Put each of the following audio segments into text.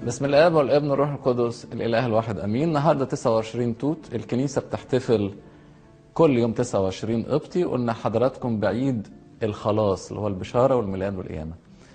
بسم الاب والابن والروح القدس الاله الواحد امين النهارده 29 توت الكنيسه بتحتفل كل يوم 29 قبطي قلنا حضراتكم بعيد الخلاص اللي هو البشاره والميلاد والقيامه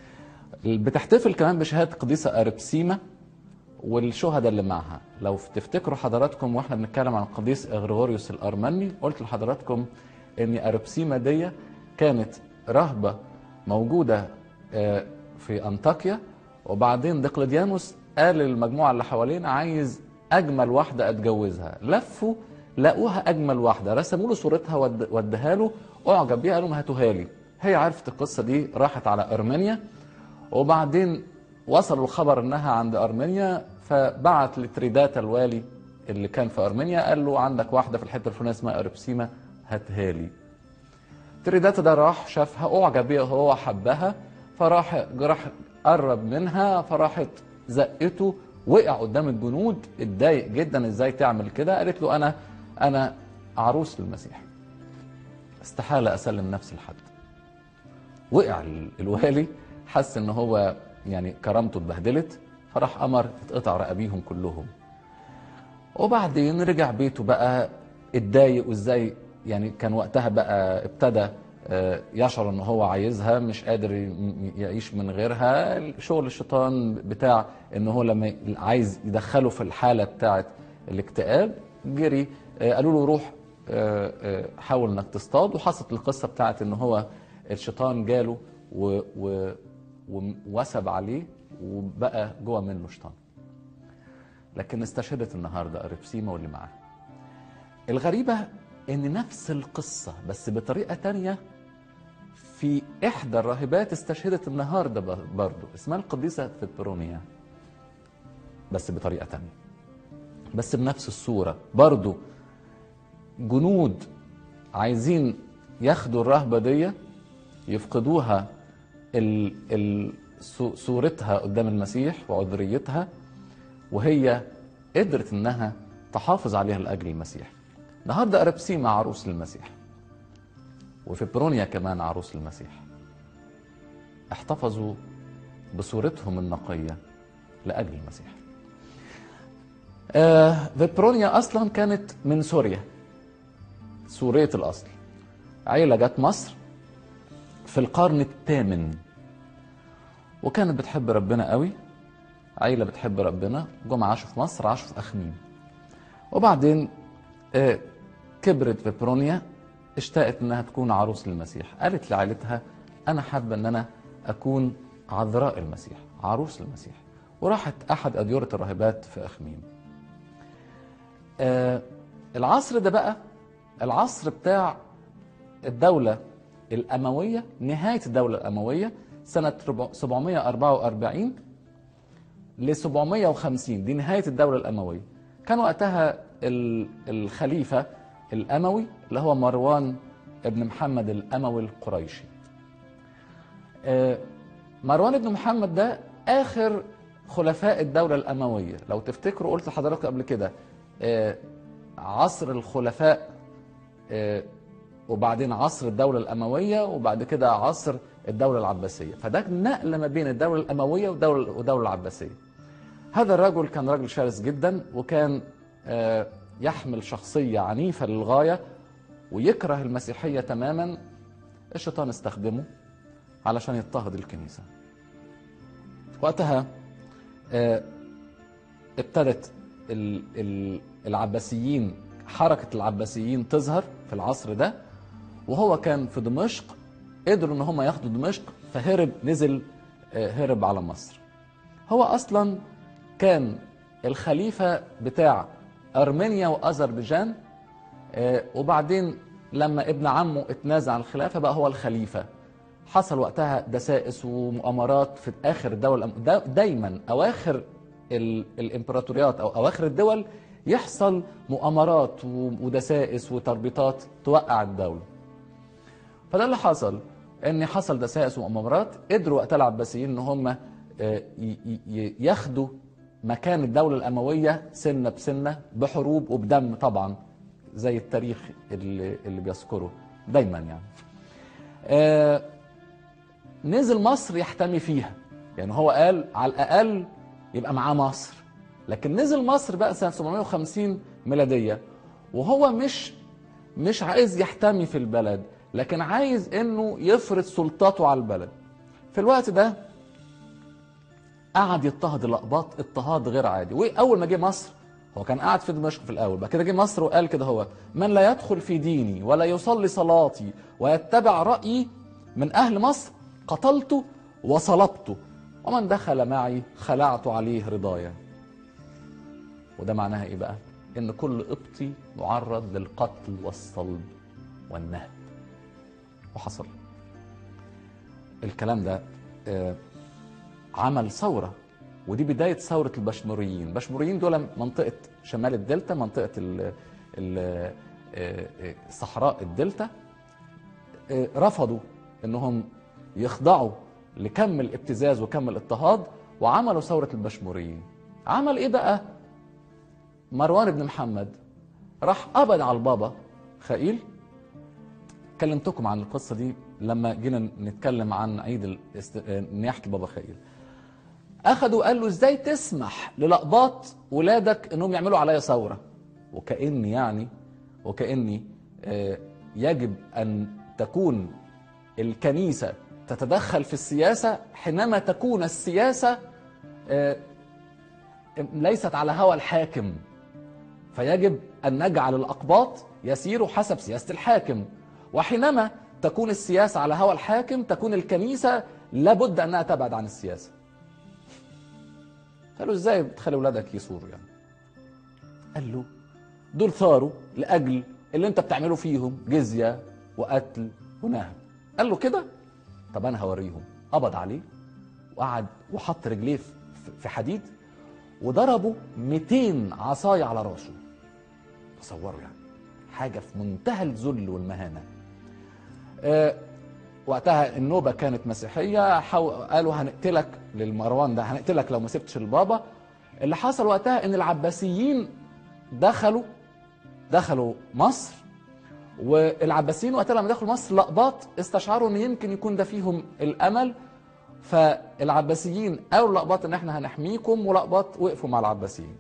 بتحتفل كمان بشهاده قديسه اربسيما والشهداء اللي معها لو تفتكروا حضراتكم واحنا بنتكلم عن القديس اغريغوريوس الارمني قلت لحضراتكم ان اربسيما دي كانت رهبه موجوده آه، في انطاكيا وبعدين دقلديانوس قال للمجموعه اللي حوالينا عايز اجمل واحده اتجوزها لفوا لقوها اجمل واحده رسموا له صورتها ود- وديها له اعجب بيها قالوا هاتوها لي هي عرفت القصه دي راحت على ارمينيا وبعدين وصلوا الخبر انها عند ارمينيا فبعت لتريداتا الوالي اللي كان في ارمينيا قال له عندك واحده في الحته الفلانيه اسمها اربسيما هاتها لي تريداتا ده راح شافها اعجب بيها هو حبها فراح راح قرب منها فراحت زقته وقع قدام الجنود اتضايق جدا ازاي تعمل كده قالت له انا انا عروس للمسيح استحاله اسلم نفسي لحد وقع ال- الوالي حس ان هو يعني كرامته اتبهدلت فراح امر اتقطع رقابيهم كلهم وبعدين رجع بيته بقى اتضايق وازاي يعني كان وقتها بقى ابتدى آه، يشعر ان هو عايزها مش قادر ي- يعيش من غيرها شغل الشيطان بتاع ان هو لما ي- عايز يدخله في الحاله بتاعه الاكتئاب جري آه، قالوا له روح آه، آه، حاول انك تصطاد وحصلت القصه بتاعت ان هو الشيطان جاله و- و- ووثب عليه وبقى جوه منه شيطان لكن استشهدت النهارده اربسيما واللي معاه الغريبه ان نفس القصه بس بطريقه تانية في احدى الراهبات استشهدت النهارده ب- برضه اسمها القديسه فيبرونيا بس بطريقه تانية بس بنفس الصوره برضه جنود عايزين ياخدوا الرهبه دي يفقدوها ال ال صو- صورتها قدام المسيح وعذريتها وهي قدرت انها تحافظ عليها لاجل المسيح النهارده اربسيما عروس للمسيح وفبرونيا كمان عروس للمسيح احتفظوا بصورتهم النقيه لاجل المسيح آه فبرونيا اصلا كانت من سوريا سوريه الاصل عيله جت مصر في القرن الثامن وكانت بتحب ربنا قوي عيلة بتحب ربنا جم عاشوا في مصر عاشوا في أخميم وبعدين آه، كبرت فيبرونيا اشتاقت انها تكون عروس للمسيح قالت لعائلتها انا حابه ان انا اكون عذراء المسيح عروس للمسيح وراحت احد اديره الراهبات في اخميم آه، العصر ده بقى العصر بتاع الدولة الأموية نهاية الدولة الأموية سنة 744 ل 750 دي نهاية الدولة الأموية كان وقتها ال- الخليفة الأموي اللي هو مروان ابن محمد الأموي القريشي آه، مروان ابن محمد ده آخر خلفاء الدولة الأموية لو تفتكروا قلت لحضراتكم قبل كده آه، عصر الخلفاء آه، وبعدين عصر الدولة الأموية وبعد كده عصر الدولة العباسية فده نقلة ما بين الدولة الأموية والدولة, والدولة العباسية هذا الرجل كان رجل شرس جدا وكان آه، يحمل شخصية عنيفة للغاية ويكره المسيحية تماما الشيطان استخدمه علشان يضطهد الكنيسة وقتها آه، ابتدت ال- ال- العباسيين حركة العباسيين تظهر في العصر ده وهو كان في دمشق قدروا ان هم ياخدوا دمشق فهرب نزل آه، هرب على مصر هو اصلا كان الخليفة بتاع ارمينيا واذربيجان آه، وبعدين لما ابن عمه اتنازع عن الخلافة بقى هو الخليفة حصل وقتها دسائس ومؤامرات في اخر الدول الأم- دا دايما اواخر ال- الامبراطوريات او اواخر الدول يحصل مؤامرات و- ودسائس وتربيطات توقع الدوله فده اللي حصل ان حصل دسائس ومؤامرات قدروا وقتها العباسيين ان هم آه، ي- ي- ياخدوا مكان الدوله الامويه سنه بسنه بحروب وبدم طبعا زي التاريخ اللي, اللي بيذكره دايما يعني آه، نزل مصر يحتمي فيها يعني هو قال على الاقل يبقى معاه مصر لكن نزل مصر بقى سنه 750 ميلاديه وهو مش مش عايز يحتمي في البلد لكن عايز انه يفرض سلطاته على البلد في الوقت ده قعد يضطهد الاقباط اضطهاد غير عادي واول ما جه مصر هو كان قاعد في دمشق في الاول بعد كده جه مصر وقال كده هو من لا يدخل في ديني ولا يصلي صلاتي ويتبع رايي من اهل مصر قتلته وصلبته ومن دخل معي خلعت عليه رضايا وده معناها ايه بقى ان كل قبطي معرض للقتل والصلب والنهب وحصل الكلام ده آه، عمل ثوره ودي بدايه ثوره البشموريين البشموريين دول منطقه شمال الدلتا منطقه ال- ال- آه، آه، صحراء الدلتا آه، رفضوا انهم يخضعوا لكم الابتزاز وكم الاضطهاد وعملوا ثوره البشموريين عمل ايه بقى مروان بن محمد راح قبض على البابا خائيل كلمتكم عن القصة دي لما جينا نتكلم عن عيد الاست... نياحة البابا خائيل أخدوا قال له إزاي تسمح للأقباط ولادك إنهم يعملوا عليا ثورة وكأني يعني وكأني آه، يجب أن تكون الكنيسة تتدخل في السياسة حينما تكون السياسة آه، ليست على هوى الحاكم فيجب أن نجعل الأقباط يسيروا حسب سياسة الحاكم وحينما تكون السياسة على هوى الحاكم تكون الكنيسة لابد أنها تبعد عن السياسة قالوا ازاي بتخلي ولادك يصوروا يعني قال له دول ثاروا لأجل اللي انت بتعمله فيهم جزية وقتل ونهب قال له كده طب انا هوريهم قبض عليه وقعد وحط رجليه في- في حديد وضربوا 200 عصاية على راسه تصوروا يعني حاجة في منتهى الذل والمهانة آه، وقتها النوبة كانت مسيحية حو... قالوا هنقتلك للمروان ده هنقتلك لو ما سبتش البابا اللي حصل وقتها ان العباسيين دخلوا دخلوا مصر والعباسيين وقتها لما دخلوا مصر لقباط استشعروا ان يمكن يكون ده فيهم الامل فالعباسيين قالوا لقباط ان احنا هنحميكم ولقباط وقفوا مع العباسيين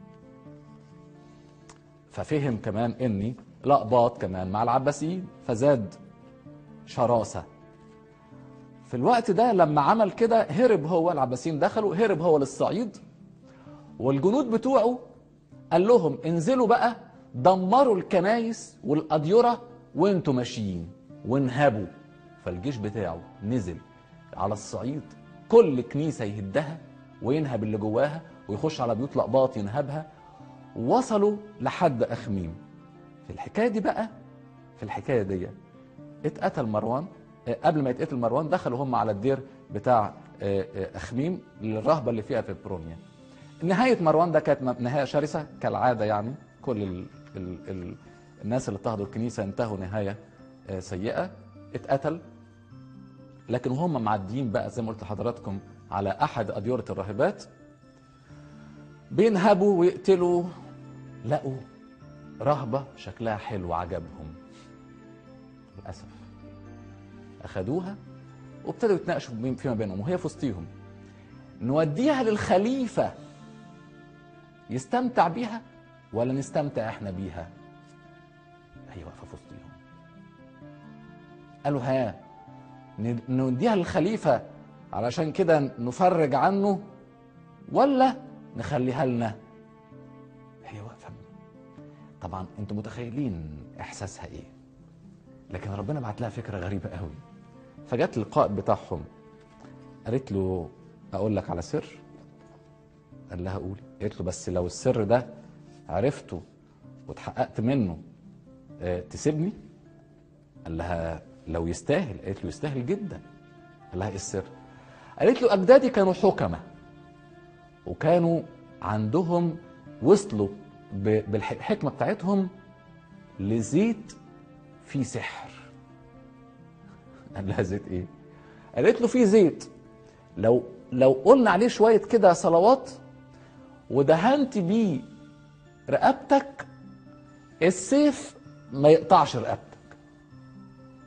ففهم كمان اني لقباط كمان مع العباسيين فزاد شراسه في الوقت ده لما عمل كده هرب هو العباسيين دخلوا هرب هو للصعيد والجنود بتوعه قال لهم انزلوا بقى دمروا الكنايس والأديرة وانتوا ماشيين وانهبوا فالجيش بتاعه نزل على الصعيد كل كنيسة يهدها وينهب اللي جواها ويخش على بيوت لقباط ينهبها وصلوا لحد أخميم في الحكاية دي بقى في الحكاية دي اتقتل مروان آه، قبل ما يتقتل مروان دخلوا هم على الدير بتاع آه، آه، أخميم الرهبة اللي فيها في برونيا نهاية مروان ده كانت نهاية شرسة كالعادة يعني كل ال ال ال الناس اللي اضطهدوا الكنيسة انتهوا نهاية آه، سيئة اتقتل لكن وهم معديين بقى زي ما قلت لحضراتكم على أحد أديرة الراهبات بينهبوا ويقتلوا لقوا رهبة شكلها حلو عجبهم للأسف أخدوها وابتدوا يتناقشوا بين- فيما بينهم وهي في وسطيهم نوديها للخليفة يستمتع بيها ولا نستمتع احنا بيها هي واقفة في وسطيهم قالوا ها ن- نوديها للخليفة علشان كده نفرج عنه ولا نخليها لنا هي واقفة طبعا انتوا متخيلين احساسها ايه لكن ربنا بعت لها فكرة غريبة قوي فجت القائد بتاعهم قالت له اقول لك على سر قال لها قولي قالت له بس لو السر ده عرفته واتحققت منه آه، تسيبني قال لها لو يستاهل قالت له يستاهل جدا قال لها ايه السر قالت له اجدادي كانوا حكمه وكانوا عندهم وصلوا ب- بالحكمه بتاعتهم لزيت فيه سحر قال لها زيت ايه قالت له فيه زيت لو لو قلنا عليه شويه كده صلوات ودهنت بيه رقبتك السيف ما يقطعش رقبتك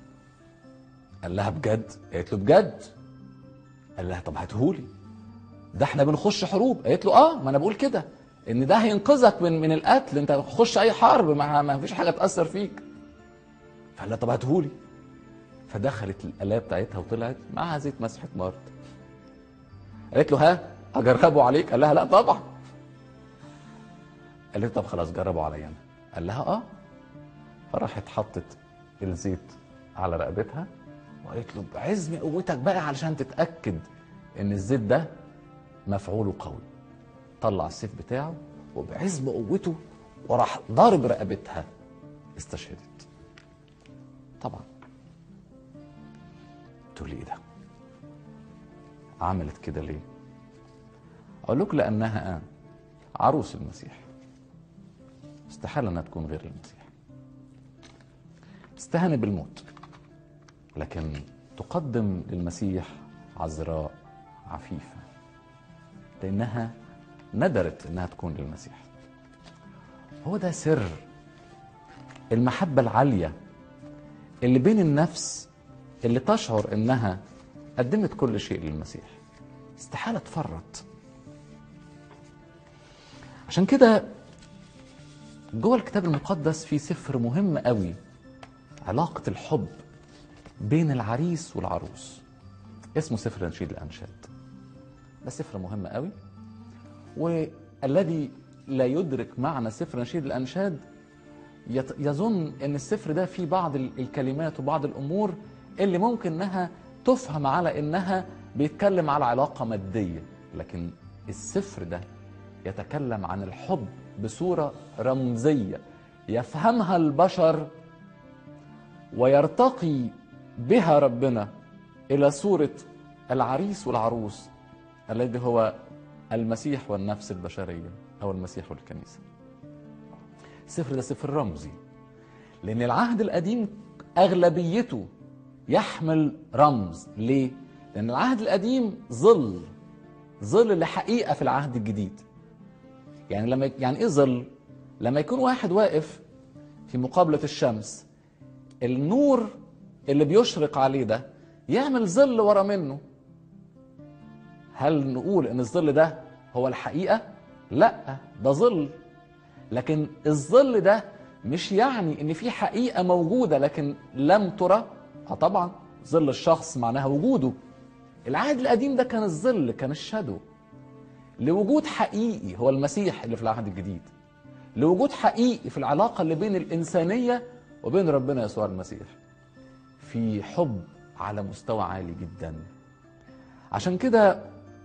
قال لها بجد قالت له بجد قال لها طب هاتهولي ده احنا بنخش حروب قالت له اه ما انا بقول كده ان ده هينقذك من من القتل انت خش اي حرب ما, ما فيش حاجه تاثر فيك فقال لها طب هاتهولي فدخلت الآلة بتاعتها وطلعت معاها زيت مسحة مرض قالت له ها اجربه عليك قال لها لا طبعا قالت له طب خلاص جربه عليا انا قال لها اه فراحت حطت الزيت على رقبتها وقالت له بعزم قوتك بقى علشان تتاكد ان الزيت ده مفعوله قوي طلع السيف بتاعه وبعزم قوته وراح ضارب رقبتها استشهدت طبعا تقول لي ايه ده عملت كده ليه اقول لك لانها عروس المسيح استحاله انها تكون غير المسيح استهان بالموت لكن تقدم للمسيح عذراء عفيفه لانها ندرت انها تكون للمسيح هو ده سر المحبه العاليه اللي بين النفس اللي تشعر انها قدمت كل شيء للمسيح استحاله تفرط عشان كده جوه الكتاب المقدس في سفر مهم قوي علاقة الحب بين العريس والعروس اسمه سفر نشيد الأنشاد ده سفر مهم قوي والذي لا يدرك معنى سفر نشيد الأنشاد يت- يظن ان السفر ده فيه بعض ال- الكلمات وبعض الامور اللي ممكن انها تفهم على انها بيتكلم على علاقه ماديه لكن السفر ده يتكلم عن الحب بصوره رمزيه يفهمها البشر ويرتقي بها ربنا الى صوره العريس والعروس الذي هو المسيح والنفس البشريه او المسيح والكنيسه السفر ده سفر رمزي لان العهد القديم اغلبيته يحمل رمز ليه لان العهد القديم ظل ظل لحقيقه في العهد الجديد يعني لما يعني ايه ظل لما يكون واحد واقف في مقابله الشمس النور اللي بيشرق عليه ده يعمل ظل ورا منه هل نقول ان الظل ده هو الحقيقه لا ده ظل لكن الظل ده مش يعني ان في حقيقه موجوده لكن لم ترى اه طبعا ظل الشخص معناها وجوده العهد القديم ده كان الظل كان الشادو لوجود حقيقي هو المسيح اللي في العهد الجديد لوجود حقيقي في العلاقه اللي بين الانسانيه وبين ربنا يسوع المسيح في حب على مستوى عالي جدا عشان كده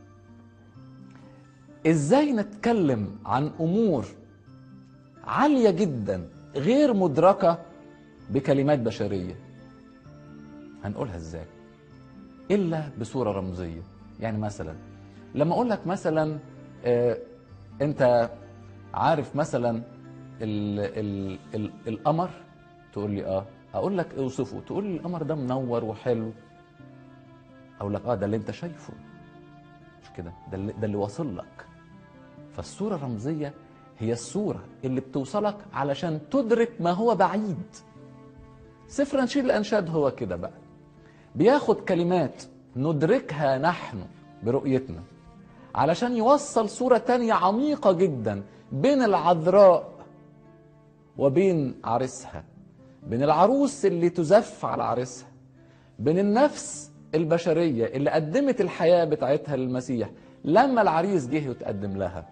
ازاي نتكلم عن امور عاليه جدا غير مدركه بكلمات بشريه هنقولها ازاي الا بصوره رمزيه يعني مثلا لما اقول لك مثلا آه انت عارف مثلا ال ال ال القمر تقول لي اه اقول لك اوصفه تقول لي القمر ده منور وحلو اقول لك اه ده اللي انت شايفه مش كده ده اللي, ده اللي واصل لك فالصوره الرمزيه هي الصوره اللي بتوصلك علشان تدرك ما هو بعيد سفر نشيد الانشاد هو كده بقى بياخد كلمات ندركها نحن برؤيتنا علشان يوصل صورة تانية عميقة جدا بين العذراء وبين عريسها بين العروس اللي تزف على عريسها بين النفس البشرية اللي قدمت الحياة بتاعتها للمسيح لما العريس جه يتقدم لها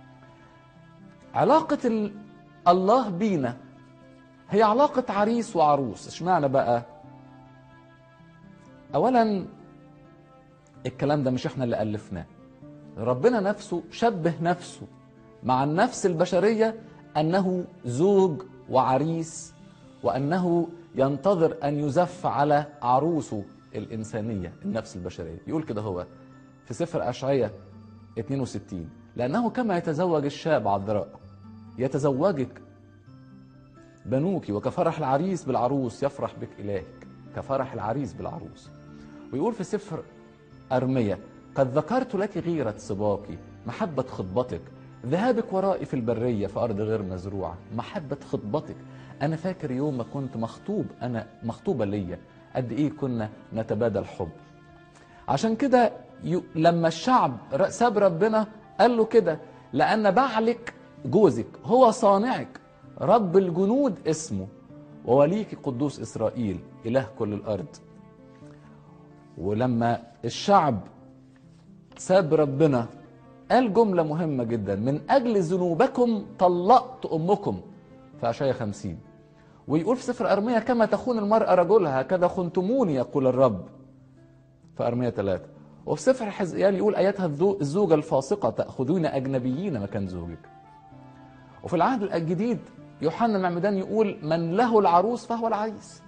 علاقة ال- الله بينا هي علاقة عريس وعروس اشمعنى بقى اولا الكلام ده مش احنا اللي الفناه ربنا نفسه شبه نفسه مع النفس البشريه انه زوج وعريس وانه ينتظر ان يزف على عروسه الانسانيه النفس البشريه يقول كده هو في سفر اشعياء 62 لانه كما يتزوج الشاب عذراء يتزوجك بنوك وكفرح العريس بالعروس يفرح بك إلهك كفرح العريس بالعروس ويقول في سفر أرمية قد ذكرت لك غيرة صباك محبة خطبتك ذهابك ورائي في البرية في أرض غير مزروعة محبة خطبتك أنا فاكر يوم ما كنت مخطوب أنا مخطوبة ليا قد إيه كنا نتبادل حب عشان كده ي... لما الشعب ر- ساب ربنا قال له كده لأن بعلك جوزك هو صانعك رب الجنود اسمه ووليك قدوس إسرائيل إله كل الأرض ولما الشعب ساب ربنا قال جملة مهمة جدا من أجل ذنوبكم طلقت أمكم في أشعياء خمسين ويقول في سفر أرمية كما تخون المرأة رجلها هكذا خنتموني يقول الرب في أرمية ثلاثة وفي سفر حزقيال يقول أيتها الذو- الزوجة الفاسقة تأخذون أجنبيين مكان زوجك وفي العهد الجديد يوحنا المعمدان يقول من له العروس فهو العريس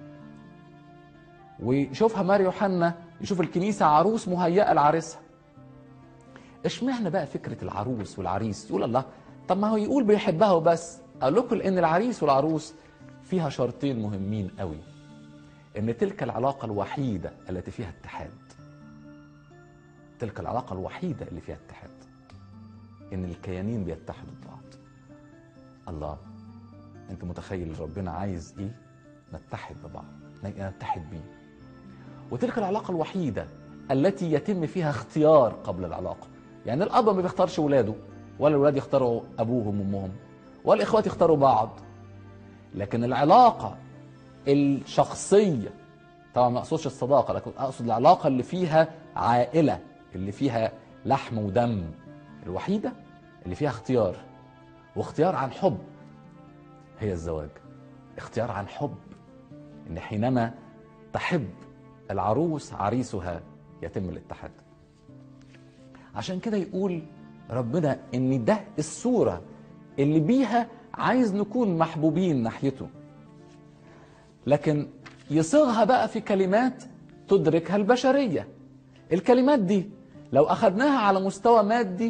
ويشوفها ماري يوحنا يشوف الكنيسة عروس مهيئة لعريسها اشمعنى بقى فكرة العروس والعريس يقول الله طب ما هو يقول بيحبها وبس اقول لكم ان العريس والعروس فيها شرطين مهمين قوي ان تلك العلاقة الوحيدة التي فيها اتحاد تلك العلاقة الوحيدة اللي فيها اتحاد ان الكيانين بيتحدوا ببعض الله انت متخيل ربنا عايز ايه نتحد ببعض نتحد بيه وتلك العلاقة الوحيدة التي يتم فيها اختيار قبل العلاقة يعني الأب ما بيختارش ولاده ولا الولاد يختاروا أبوهم وأمهم ولا الإخوات يختاروا بعض لكن العلاقة الشخصية طبعا ما أقصدش الصداقة لكن أقصد العلاقة اللي فيها عائلة اللي فيها لحم ودم الوحيدة اللي فيها اختيار واختيار عن حب هي الزواج اختيار عن حب ان حينما تحب العروس عريسها يتم الاتحاد عشان كده يقول ربنا ان ده الصورة اللي بيها عايز نكون محبوبين ناحيته لكن يصيغها بقى في كلمات تدركها البشرية الكلمات دي لو أخذناها على مستوى مادي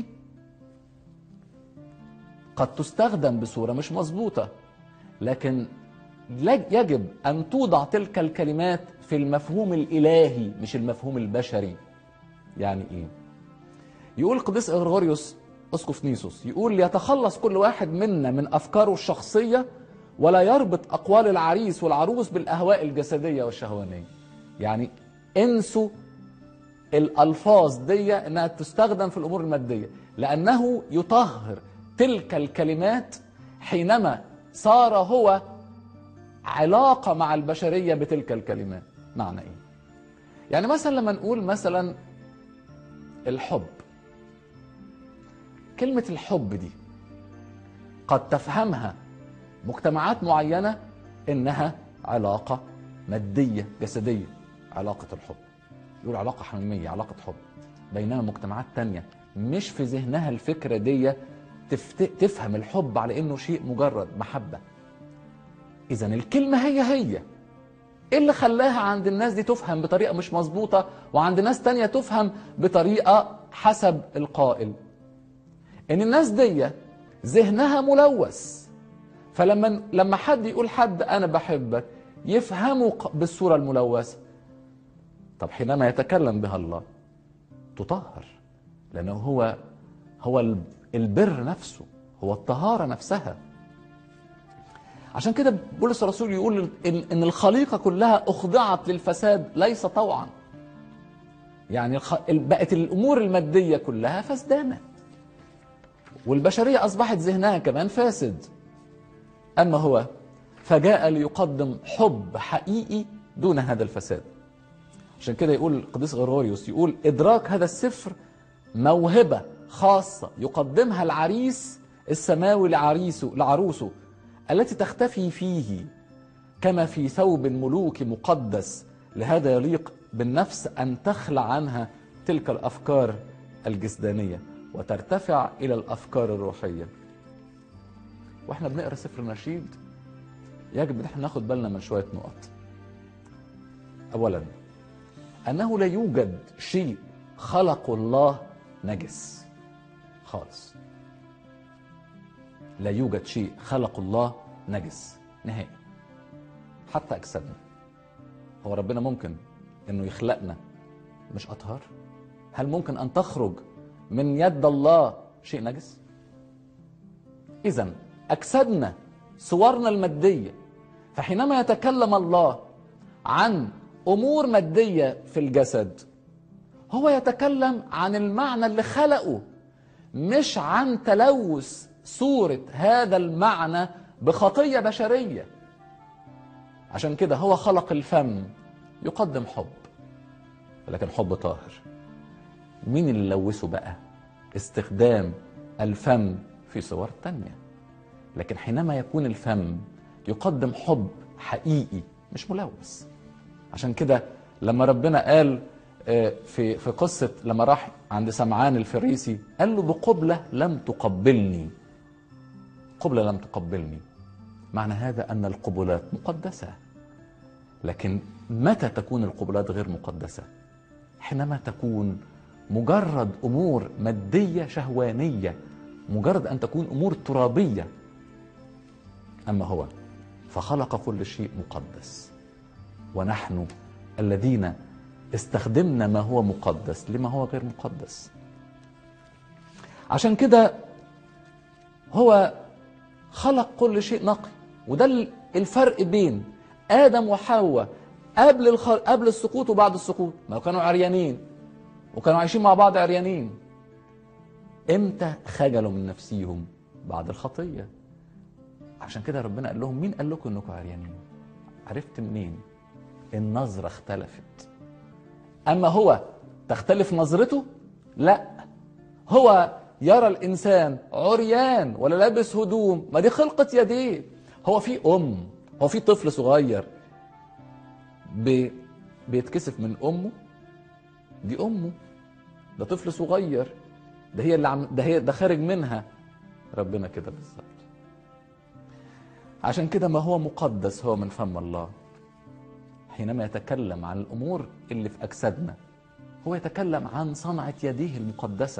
قد تستخدم بصورة مش مظبوطة لكن لج- يجب أن توضع تلك الكلمات في المفهوم الإلهي مش المفهوم البشري يعني إيه؟ يقول القديس غرغوريوس اسقف نيسوس يقول ليتخلص كل واحد منا من افكاره الشخصيه ولا يربط اقوال العريس والعروس بالاهواء الجسديه والشهوانيه يعني انسوا الالفاظ دي انها تستخدم في الامور الماديه لانه يطهر تلك الكلمات حينما صار هو علاقه مع البشريه بتلك الكلمات معنى ايه يعني مثلا لما نقول مثلا الحب كلمة الحب دي قد تفهمها مجتمعات معينة إنها علاقة مادية جسدية علاقة الحب يقول علاقة حميمية علاقة حب بينما مجتمعات تانية مش في ذهنها الفكرة دي تفت... تفهم الحب على إنه شيء مجرد محبة إذا الكلمة هي هي ايه اللي خلاها عند الناس دي تفهم بطريقه مش مظبوطه وعند ناس تانية تفهم بطريقه حسب القائل ان الناس دي ذهنها ملوث فلما لما حد يقول حد انا بحبك يفهمه ق- بالصوره الملوثه طب حينما يتكلم بها الله تطهر لانه هو هو ال- البر نفسه هو الطهاره نفسها عشان كده بولس الرسول يقول ان إن الخليقه كلها اخضعت للفساد ليس طوعا يعني الخ... بقت الامور الماديه كلها فسدانه والبشريه اصبحت ذهنها كمان فاسد اما هو فجاء ليقدم حب حقيقي دون هذا الفساد عشان كده يقول القديس غرغوريوس يقول ادراك هذا السفر موهبه خاصه يقدمها العريس السماوي لعريسه لعروسه التي تختفي فيه كما في ثوب ملوكي مقدس لهذا يليق بالنفس ان تخلع عنها تلك الافكار الجسدانيه وترتفع الى الافكار الروحيه واحنا بنقرا سفر النشيد يجب ان احنا ناخد بالنا من شويه نقط اولا انه لا يوجد شيء خلقه الله نجس خالص لا يوجد شيء خلق الله نجس نهائي حتى اجسادنا هو ربنا ممكن انه يخلقنا مش اطهار هل ممكن ان تخرج من يد الله شيء نجس اذا اجسادنا صورنا الماديه فحينما يتكلم الله عن امور ماديه في الجسد هو يتكلم عن المعنى اللي خلقه مش عن تلوث صورة هذا المعنى بخطية بشرية عشان كده هو خلق الفم يقدم حب لكن حب طاهر مين اللي لوثه بقى استخدام الفم في صور تانية لكن حينما يكون الفم يقدم حب حقيقي مش ملوث عشان كده لما ربنا قال آه، في في قصه لما راح عند سمعان الفريسي قال له بقبله لم تقبلني قبله لم تقبلني معنى هذا ان القبلات مقدسه لكن متى تكون القبلات غير مقدسه حينما تكون مجرد امور ماديه شهوانيه مجرد ان تكون امور ترابيه اما هو فخلق كل شيء مقدس ونحن الذين استخدمنا ما هو مقدس لما هو غير مقدس عشان كده هو خلق كل شيء نقي وده الفرق بين ادم وحواء قبل الخ... قبل السقوط وبعد السقوط ما كانوا عريانين وكانوا عايشين مع بعض عريانين امتى خجلوا من نفسيهم بعد الخطيه عشان كده ربنا قال لهم مين قال لكم انكم عريانين عرفت منين النظرة اختلفت أما هو تختلف نظرته لا هو يرى الإنسان عريان ولا لابس هدوم ما دي خلقة يديه هو في أم هو في طفل صغير بي بيتكسف من أمه دي أمه ده طفل صغير ده هي اللي عم ده هي ده خارج منها ربنا كده بالظبط عشان كده ما هو مقدس هو من فم الله حينما يتكلم عن الامور اللي في اجسادنا هو يتكلم عن صنعه يديه المقدسه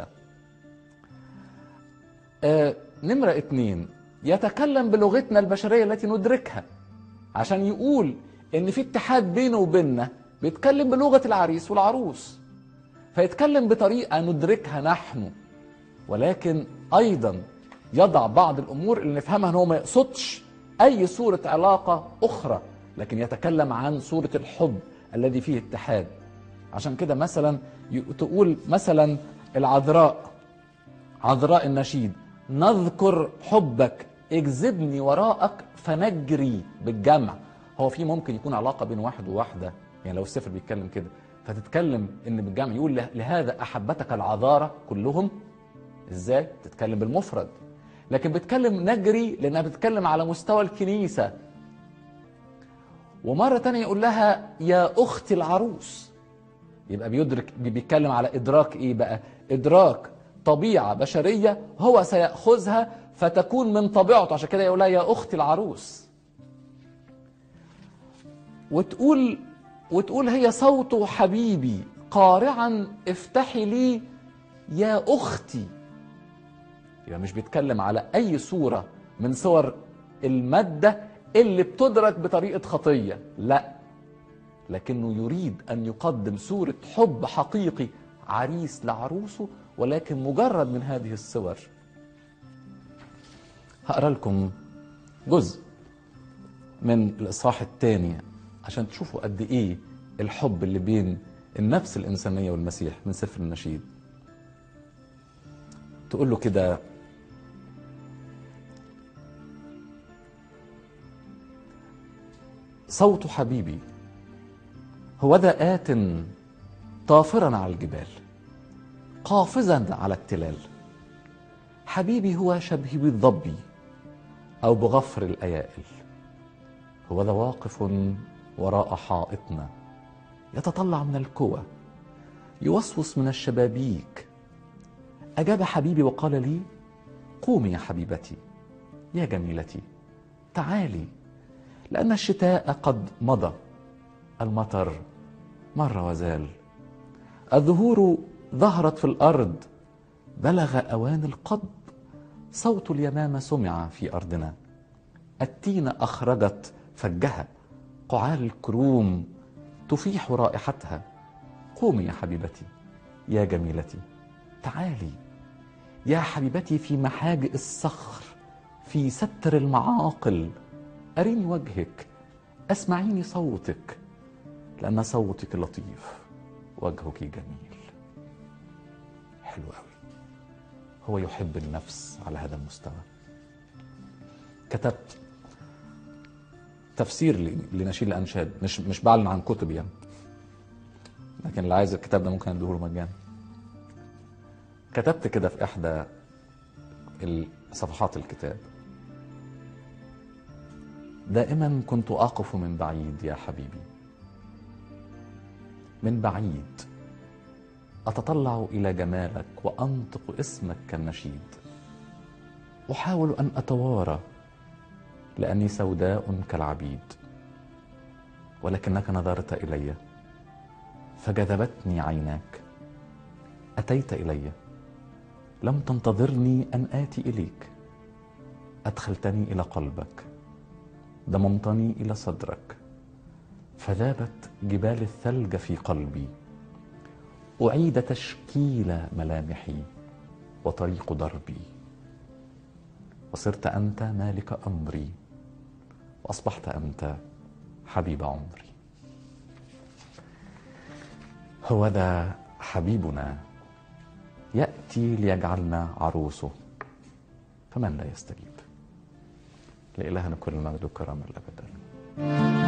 آه نمره اتنين يتكلم بلغتنا البشريه التي ندركها عشان يقول ان في اتحاد بينه وبيننا بيتكلم بلغه العريس والعروس فيتكلم بطريقه ندركها نحن ولكن ايضا يضع بعض الامور اللي نفهمها ان هو ما يقصدش اي صوره علاقه اخرى لكن يتكلم عن صورة الحب الذي فيه اتحاد عشان كده مثلا تقول مثلا العذراء عذراء النشيد نذكر حبك اجذبني وراءك فنجري بالجمع هو في ممكن يكون علاقة بين واحد وواحدة يعني لو السفر بيتكلم كده فتتكلم ان بالجمع يقول لهذا احبتك العذارة كلهم ازاي تتكلم بالمفرد لكن بتكلم نجري لانها بتتكلم على مستوى الكنيسه ومرة تانية يقول لها يا أختي العروس يبقى بيدرك بيتكلم على إدراك إيه بقى إدراك طبيعة بشرية هو سيأخذها فتكون من طبيعته عشان كده يقول لها يا أختي العروس وتقول وتقول هي صوت حبيبي قارعا افتحي لي يا أختي يبقى مش بيتكلم على أي صورة من صور المادة اللي بتدرك بطريقة خطية لا لكنه يريد أن يقدم صورة حب حقيقي عريس لعروسه ولكن مجرد من هذه الصور هقرا لكم جزء من الإصحاح الثاني عشان تشوفوا قد إيه الحب اللي بين النفس الإنسانية والمسيح من سفر النشيد تقول له كده صوت حبيبي هو ذا آت طافرا على الجبال قافزا على التلال حبيبي هو شبه بالضب أو بغفر الأيائل هو ذا واقف وراء حائطنا يتطلع من الكوى يوسوس من الشبابيك أجاب حبيبي وقال لي قومي يا حبيبتي يا جميلتي تعالي لأن الشتاء قد مضى المطر مر وزال الزهور ظهرت في الأرض بلغ أوان القضب صوت اليمامة سمع في أرضنا التين أخرجت فجها قعال الكروم تفيح رائحتها قومي يا حبيبتي يا جميلتي تعالي يا حبيبتي في محاجئ الصخر في ستر المعاقل أريني وجهك أسمعيني صوتك لأن صوتك لطيف وجهك جميل حلو قوي هو يحب النفس على هذا المستوى كتبت تفسير ل- لنشيد الانشاد مش مش بعلن عن كتب يعني لكن اللي عايز الكتاب ده ممكن اديه له مجانا كتبت كده في احدى ال- صفحات الكتاب دائما كنت اقف من بعيد يا حبيبي من بعيد اتطلع الى جمالك وانطق اسمك كالنشيد احاول ان اتوارى لاني سوداء كالعبيد ولكنك نظرت الي فجذبتني عيناك اتيت الي لم تنتظرني ان اتي اليك ادخلتني الى قلبك ضممتني الى صدرك فذابت جبال الثلج في قلبي اعيد تشكيل ملامحي وطريق دربي وصرت انت مالك امري واصبحت انت حبيب عمري هو ذا حبيبنا ياتي ليجعلنا عروسه فمن لا يستجيب لالهنا كل المجد والكرامه الابد آمين.